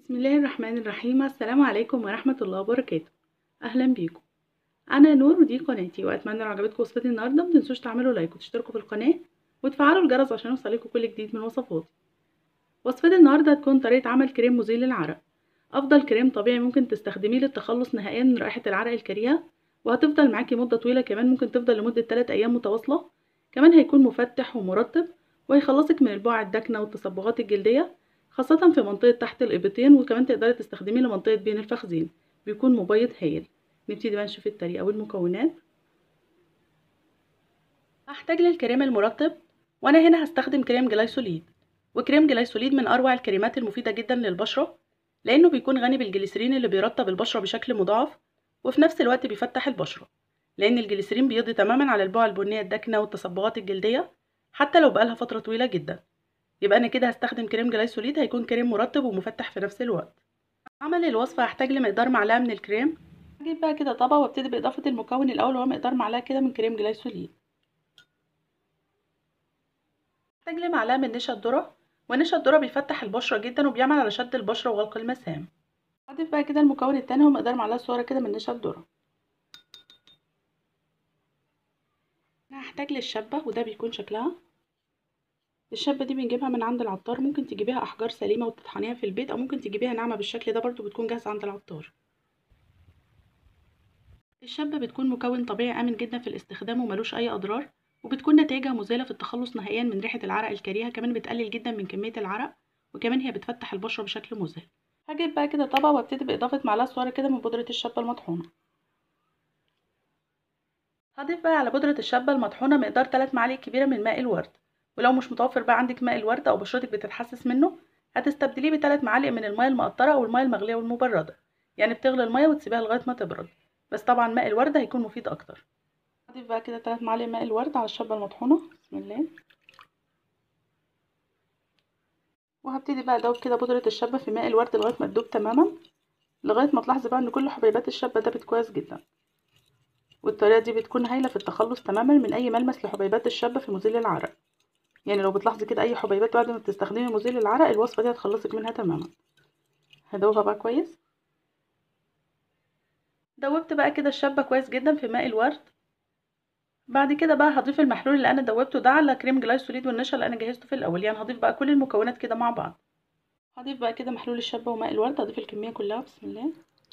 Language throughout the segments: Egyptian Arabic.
بسم الله الرحمن الرحيم السلام عليكم ورحمة الله وبركاته أهلا بيكم أنا نور ودي قناتي وأتمنى لو عجبتكم وصفتي النهاردة متنسوش تعملوا لايك وتشتركوا في القناة وتفعلوا الجرس عشان يوصلكوا كل جديد من وصفاتي وصفتي النهاردة هتكون طريقة عمل كريم مزيل للعرق أفضل كريم طبيعي ممكن تستخدميه للتخلص نهائيا من رائحة العرق الكريهة وهتفضل معاكي مدة طويلة كمان ممكن تفضل لمدة 3 أيام متواصلة كمان هيكون مفتح ومرطب وهيخلصك من البقع الداكنة والتصبغات الجلدية خاصة في منطقة تحت الإبطين وكمان تقدري تستخدميه لمنطقة بين الفخذين بيكون مبيض هايل نبتدي بقى نشوف الطريقة والمكونات هحتاج للكريم المرطب وأنا هنا هستخدم كريم جلايسوليد وكريم جلايسوليد من أروع الكريمات المفيدة جدا للبشرة لأنه بيكون غني بالجليسرين اللي بيرطب البشرة بشكل مضاعف وفي نفس الوقت بيفتح البشرة لأن الجليسرين بيقضي تماما على البقع البنية الداكنة والتصبغات الجلدية حتى لو بقالها فترة طويلة جدا يبقى انا كده هستخدم كريم جلايسوليد هيكون كريم مرطب ومفتح في نفس الوقت عمل الوصفه هحتاج لمقدار معلقه من الكريم هجيب بقى كده طبق وابتدي باضافه المكون الاول وهو مقدار معلقه كده من كريم جلايسوليد هحتاج لمعلقه من نشا الذره ونشا الذره بيفتح البشره جدا وبيعمل على شد البشره وغلق المسام هضيف بقى كده المكون التاني هو مقدار معلقه صغيره كده من نشا الذره هحتاج للشبه وده بيكون شكلها الشابة دي بنجيبها من عند العطار ممكن تجيبيها أحجار سليمة وتطحنيها في البيت أو ممكن تجيبيها ناعمة بالشكل ده برضو بتكون جاهزة عند العطار الشابة بتكون مكون طبيعي آمن جدا في الاستخدام وملوش أي أضرار وبتكون نتائجها مزالة في التخلص نهائيا من ريحة العرق الكريهة كمان بتقلل جدا من كمية العرق وكمان هي بتفتح البشرة بشكل مذهل هجيب بقى كده طبق وابتدي بإضافة معلقة صغيرة كده من بودرة الشابة المطحونة هضيف بقى على بودرة الشابة المطحونة مقدار 3 معالق كبيرة من ماء الورد ولو مش متوفر بقى عندك ماء الورد او بشرتك بتتحسس منه هتستبدليه بثلاث معالق من الماء المقطره او الماء المغليه والمبرده يعني بتغلي الماء وتسيبيها لغايه ما تبرد بس طبعا ماء الورد هيكون مفيد اكتر هضيف بقى كده ثلاث معالق ماء الورد على الشابه المطحونه بسم الله وهبتدي بقى ادوب كده بودره الشابه في ماء الورد لغايه ما تدوب تماما لغايه ما تلاحظي بقى ان كل حبيبات الشابه دابت كويس جدا والطريقه دي بتكون هايله في التخلص تماما من اي ملمس لحبيبات الشابه في مزيل العرق يعني لو بتلاحظي كده اي حبيبات بعد ما بتستخدمي مزيل العرق الوصفه دي هتخلصك منها تماما هدوبها بقى كويس دوبت بقى كده الشابه كويس جدا في ماء الورد بعد كده بقى هضيف المحلول اللي انا دوبته ده على كريم جلايسوليد والنشا اللي انا جهزته في الاول يعني هضيف بقى كل المكونات كده مع بعض هضيف بقى كده محلول الشابه وماء الورد هضيف الكميه كلها بسم الله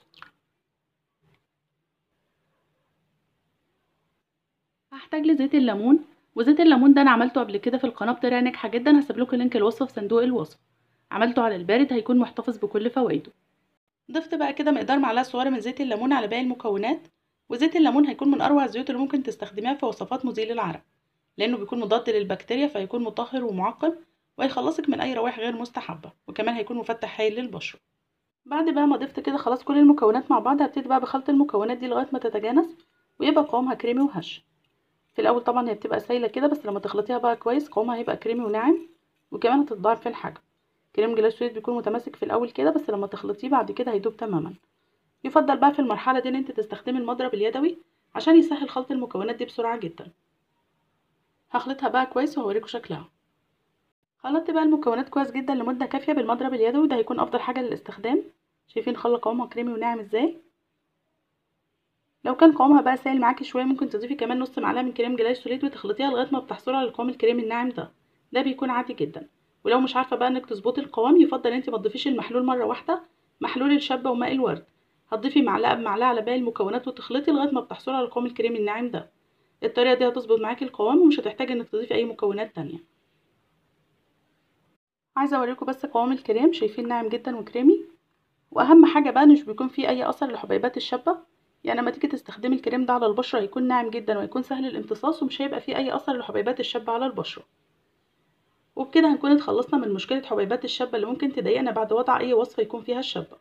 هحتاج لزيت الليمون وزيت الليمون ده انا عملته قبل كده في القناه بطريقه ناجحه جدا هسيب لكم لينك الوصفه في صندوق الوصف عملته على البارد هيكون محتفظ بكل فوائده ضفت بقى كده مقدار معلقه صغيره من زيت الليمون على باقي المكونات وزيت الليمون هيكون من اروع الزيوت اللي ممكن تستخدميها في وصفات مزيل العرق لانه بيكون مضاد للبكتيريا فهيكون مطهر ومعقم وهيخلصك من اي روائح غير مستحبه وكمان هيكون مفتح هايل للبشره بعد بقى ما ضفت كده خلاص كل المكونات مع بعض هبتدي بقى بخلط المكونات دي لغايه ما تتجانس ويبقى قوامها كريمي وهش في الاول طبعا هي بتبقى سايله كده بس لما تخلطيها بقى كويس قوامها هيبقى كريمي وناعم وكمان هتتضاعف في الحجم كريم جلايسوليد بيكون متماسك في الاول كده بس لما تخلطيه بعد كده هيدوب تماما يفضل بقى في المرحله دي ان انت تستخدمي المضرب اليدوي عشان يسهل خلط المكونات دي بسرعه جدا هخلطها بقى كويس وهوريكم شكلها خلطت بقى المكونات كويس جدا لمده كافيه بالمضرب اليدوي ده هيكون افضل حاجه للاستخدام شايفين خلى قوامها كريمي وناعم ازاي لو كان قوامها بقى سائل معاكي شويه ممكن تضيفي كمان نص معلقه من كريم جلايسوليد وتخلطيها لغايه ما بتحصلي على القوام الكريمي الناعم ده ده بيكون عادي جدا ولو مش عارفه بقى انك تظبطي القوام يفضل انت ما تضيفيش المحلول مره واحده محلول الشابه وماء الورد هتضيفي معلقه بمعلقه على باقي المكونات وتخلطي لغايه ما بتحصلي على القوام الكريمي الناعم ده الطريقه دي هتظبط معاكي القوام ومش هتحتاجي انك تضيفي اي مكونات تانية عايزه اوريكم بس قوام الكريم شايفين ناعم جدا وكريمي واهم حاجه بقى مش بيكون فيه اي اثر لحبيبات الشابه يعني لما تيجي تستخدمي الكريم ده على البشره هيكون ناعم جدا وهيكون سهل الامتصاص ومش هيبقى فيه اي اثر لحبيبات الشابه على البشره وبكده هنكون اتخلصنا من مشكله حبيبات الشابه اللي ممكن تضايقنا بعد وضع اي وصفه يكون فيها الشابه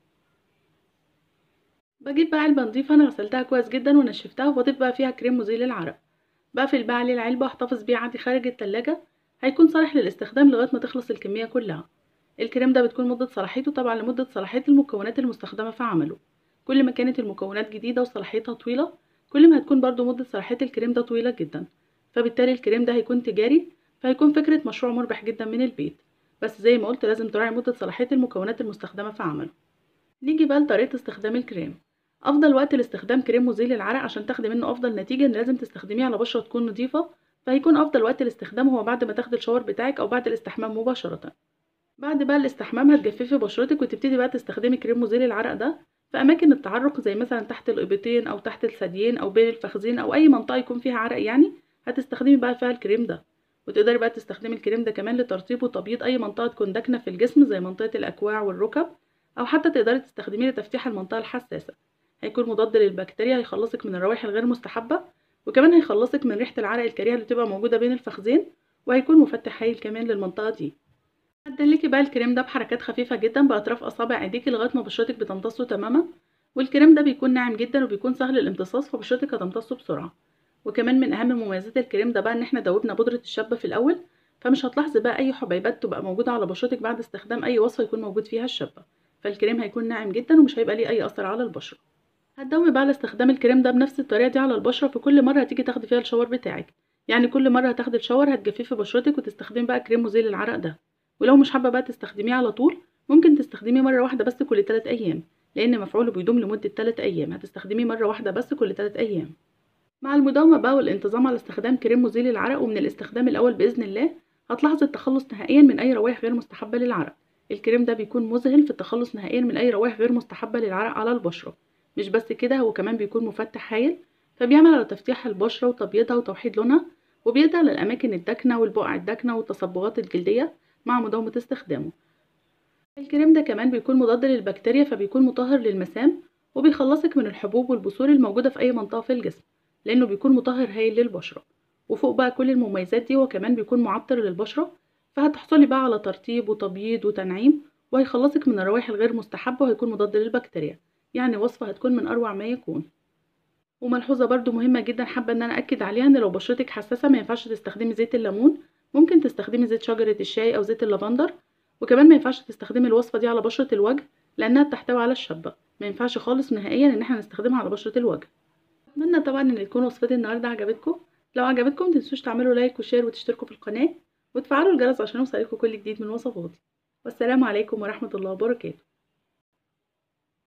بجيب بقى علبه نظيفه انا غسلتها كويس جدا ونشفتها واضيف بقى فيها كريم مزيل العرق بقفل بقى عليه العلبه واحتفظ بيه عادي خارج التلاجة هيكون صالح للاستخدام لغايه ما تخلص الكميه كلها الكريم ده بتكون مده صلاحيته طبعا لمده صلاحيه المكونات المستخدمه في عمله كل ما كانت المكونات جديدة وصلاحيتها طويلة كل ما هتكون برضو مدة صلاحية الكريم ده طويلة جدا فبالتالي الكريم ده هيكون تجاري فهيكون فكرة مشروع مربح جدا من البيت بس زي ما قلت لازم تراعي مدة صلاحية المكونات المستخدمة في عمله نيجي بقى لطريقة استخدام الكريم أفضل وقت لاستخدام كريم مزيل العرق عشان تاخدي منه أفضل نتيجة إن لازم تستخدميه على بشرة تكون نظيفة فهيكون أفضل وقت لاستخدامه هو بعد ما تاخدي الشاور بتاعك أو بعد الاستحمام مباشرة بعد بقى الاستحمام هتجففي بشرتك وتبتدي بقى تستخدمي كريم مزيل العرق ده في أماكن التعرق زي مثلا تحت الإبطين أو تحت الثديين أو بين الفخذين أو أي منطقة يكون فيها عرق يعني هتستخدمي بقى فيها الكريم ده وتقدري بقى تستخدمي الكريم ده كمان لترطيب وتبييض أي منطقة تكون داكنة في الجسم زي منطقة الأكواع والركب أو حتى تقدري تستخدميه لتفتيح المنطقة الحساسة هيكون مضاد للبكتيريا هيخلصك من الروائح الغير مستحبة وكمان هيخلصك من ريحة العرق الكريهة اللي بتبقى موجودة بين الفخذين وهيكون مفتح هايل كمان للمنطقة دي هتدلكي بقى الكريم ده بحركات خفيفة جدا بأطراف أصابع ايديكي لغاية ما بشرتك بتمتصه تماما والكريم ده بيكون ناعم جدا وبيكون سهل الامتصاص فبشرتك هتمتصه بسرعة وكمان من أهم مميزات الكريم ده بقى إن احنا دوبنا بودرة الشابة في الأول فمش هتلاحظي بقى أي حبيبات تبقى موجودة على بشرتك بعد استخدام أي وصفة يكون موجود فيها الشابة فالكريم هيكون ناعم جدا ومش هيبقى ليه أي أثر على البشرة هتداومي بقى على استخدام الكريم ده بنفس الطريقة دي على البشرة في كل مرة هتيجي تاخدي فيها الشاور بتاعك يعني كل مرة هتاخدي الشاور هتجففي بشرتك وتستخدمي بقى كريم مزيل العرق ده ولو مش حابة بقى تستخدميه على طول ممكن تستخدميه مرة واحدة بس كل 3 أيام لأن مفعوله بيدوم لمدة 3 أيام هتستخدميه مرة واحدة بس كل 3 أيام مع المداومة بقى والانتظام على استخدام كريم مزيل العرق ومن الاستخدام الأول بإذن الله هتلاحظي التخلص نهائيا من أي روائح غير مستحبة للعرق الكريم ده بيكون مذهل في التخلص نهائيا من أي روائح غير مستحبة للعرق على البشرة مش بس كده هو كمان بيكون مفتح هايل فبيعمل على تفتيح البشرة وتبييضها وتوحيد لونها وبيقضي على الأماكن الداكنة والبقع الداكنة والتصبغات الجلدية مع مداومة استخدامه الكريم ده كمان بيكون مضاد للبكتيريا فبيكون مطهر للمسام وبيخلصك من الحبوب والبثور الموجودة في أي منطقة في الجسم لأنه بيكون مطهر هايل للبشرة وفوق بقى كل المميزات دي وكمان بيكون معطر للبشرة فهتحصلي بقى على ترطيب وتبييض وتنعيم وهيخلصك من الروائح الغير مستحبة وهيكون مضاد للبكتيريا يعني وصفة هتكون من أروع ما يكون وملحوظة برضو مهمة جدا حابة ان انا اكد عليها ان لو بشرتك حساسة ما ينفعش تستخدمي زيت الليمون ممكن تستخدمي زيت شجرة الشاي او زيت اللافندر وكمان ما ينفعش تستخدمي الوصفة دي على بشرة الوجه لانها بتحتوي على الشبة ما ينفعش خالص نهائيا ان احنا نستخدمها على بشرة الوجه اتمنى طبعا ان تكون وصفتي النهاردة عجبتكم لو عجبتكم متنسوش تعملوا لايك وشير وتشتركوا في القناة وتفعلوا الجرس عشان يوصلكوا كل جديد من وصفاتي والسلام عليكم ورحمة الله وبركاته